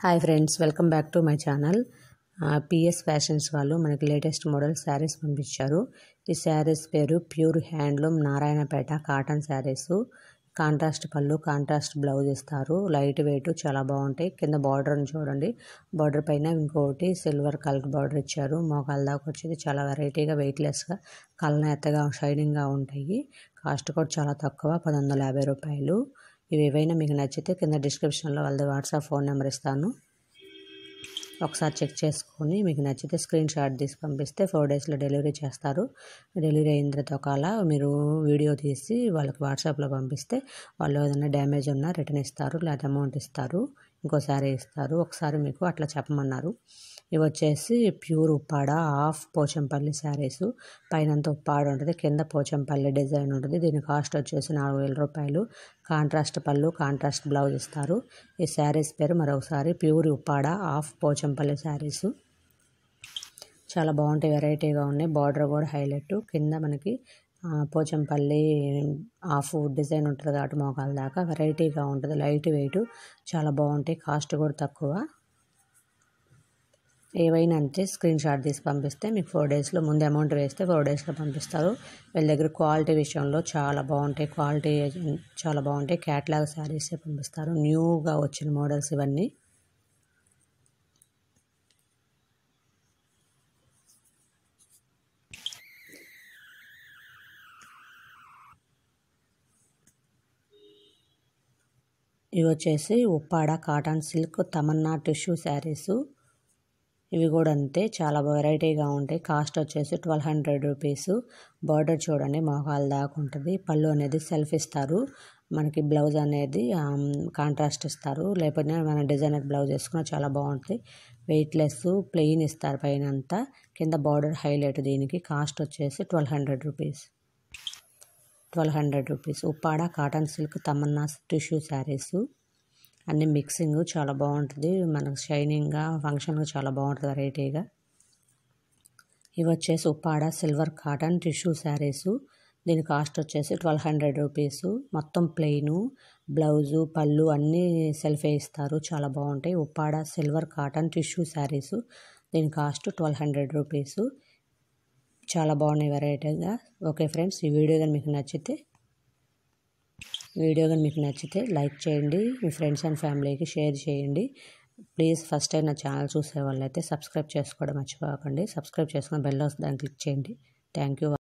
hi friends welcome back to my channel PS fashions వాళ్ళు మనకి latest model sarees పంపించారు ఈ శారీస్ పేరు pure handloom Narayanpet cotton sarees contrast పళ్ళు కాంట్రాస్ట్ బ్లౌజ్ ఇస్తారు లైట్ వెయిట్ చాలా బాగుంటాయి కింద బార్డర్ని చూడండి బార్డర్ పైన ఇంకొకటి సిల్వర్ కలర్ బార్డర్ ఇచ్చారు మోకాల దాకా వచ్చేది చాలా వెరైటీగా వెయిట్లెస్గా కళ్ళనెత్తగా షైనింగ్గా ఉంటాయి కాస్ట్ కూడా చాలా తక్కువ పది వందల యాభై రూపాయలు ఇవి ఏవైనా మీకు నచ్చితే కింద డిస్క్రిప్షన్లో వాళ్ళది వాట్సాప్ ఫోన్ నెంబర్ ఇస్తాను ఒకసారి చెక్ చేసుకొని మీకు నచ్చితే స్క్రీన్ షాట్ తీసి పంపిస్తే ఫోర్ డేస్లో డెలివరీ చేస్తారు డెలివరీ అయిన తర్వాత ఒకవేళ మీరు వీడియో తీసి వాళ్ళకి వాట్సాప్లో పంపిస్తే వాళ్ళు ఏదైనా డ్యామేజ్ ఉన్నా రిటర్న్ ఇస్తారు లేదా అమౌంట్ ఇస్తారు ఇంకోసారి ఇస్తారు ఒకసారి మీకు అట్లా చెప్పమన్నారు ఇవి వచ్చేసి pure Uppada half Pochampally sarees పైనంత ఉప్పాడ ఉంటుంది కింద పోచంపల్లి డిజైన్ ఉంటుంది దీని కాస్ట్ వచ్చేసి నాలుగు వేల రూపాయలు కాంట్రాస్ట్ పళ్ళు కాంట్రాస్ట్ బ్లౌజ్ ఇస్తారు ఈ శారీస్ పేరు మరొకసారి pure Uppada half Pochampally sarees చాలా బాగుంటాయి వెరైటీగా ఉన్నాయి బార్డర్ కూడా హైలైట్ కింద మనకి పోచంపల్లి హాఫ్ డిజైన్ ఉంటుంది కాబట్టి మోకాల దాకా వెరైటీగా ఉంటుంది లైట్ వెయిట్ చాలా బాగుంటాయి కాస్ట్ కూడా తక్కువ ఏవైనా అంతే స్క్రీన్ షాట్ తీసి పంపిస్తే మీకు ఫోర్ డేస్లో ముందు అమౌంట్ వేస్తే ఫోర్ డేస్లో పంపిస్తారు వీళ్ళ దగ్గర క్వాలిటీ విషయంలో చాలా బాగుంటాయి క్వాలిటీ చాలా బాగుంటాయి క్యాట్లాగ్ శారీసే పంపిస్తారు న్యూగా వచ్చిన మోడల్స్ ఇవన్నీ ఇవి వచ్చేసి Uppada cotton silk Tamannaah tissue sarees ఇవి కూడా అంతే చాలా వెరైటీగా ఉంటాయి కాస్ట్ వచ్చేసి ట్వెల్వ్ హండ్రెడ్ రూపీస్ బార్డర్ చూడండి మోకాల దాకా ఉంటుంది పళ్ళు అనేది సెల్ఫ్ ఇస్తారు మనకి బ్లౌజ్ అనేది కాంట్రాస్ట్ ఇస్తారు లేకపోతే మన డిజైనర్ బ్లౌజ్ వేసుకున్న చాలా బాగుంటుంది వెయిట్లెస్ ప్లెయిన్ ఇస్తారు పైన అంతా కింద బార్డర్ హైలైట్ దీనికి కాస్ట్ వచ్చేసి twelve hundred rupees twelve hundred rupees Uppada cotton silk Tamannaah tissue sarees అన్ని మిక్సింగ్ చాలా బాగుంటుంది మనకు షైనింగ్గా ఫంక్షన్గా చాలా బాగుంటుంది వెరైటీగా ఇవి వచ్చేసి Uppada silver cotton tissue sarees దీని కాస్ట్ వచ్చేసి ట్వెల్వ్ హండ్రెడ్ రూపీస్ మొత్తం ప్లెయిన్ బ్లౌజు పళ్ళు అన్నీ సెల్ఫే ఇస్తారు చాలా బాగుంటాయి Uppada silver cotton tissue sarees దీని కాస్ట్ ట్వెల్వ్ హండ్రెడ్ రూపీస్ చాలా బాగున్నాయి వెరైటీగా ఓకే ఫ్రెండ్స్ ఈ వీడియో కానీ మీకు నచ్చితే వీడియో కానీ మీకు నచ్చితే లైక్ చేయండి మీ ఫ్రెండ్స్ అండ్ ఫ్యామిలీకి షేర్ చేయండి ప్లీజ్ ఫస్ట్ టైం నా ఛానల్ చూసే వాళ్ళైతే సబ్స్క్రైబ్ చేసుకోవడం మర్చిపోకండి సబ్స్క్రైబ్ చేసుకుని బెల్ దాన్ని క్లిక్ చేయండి థ్యాంక్ యూ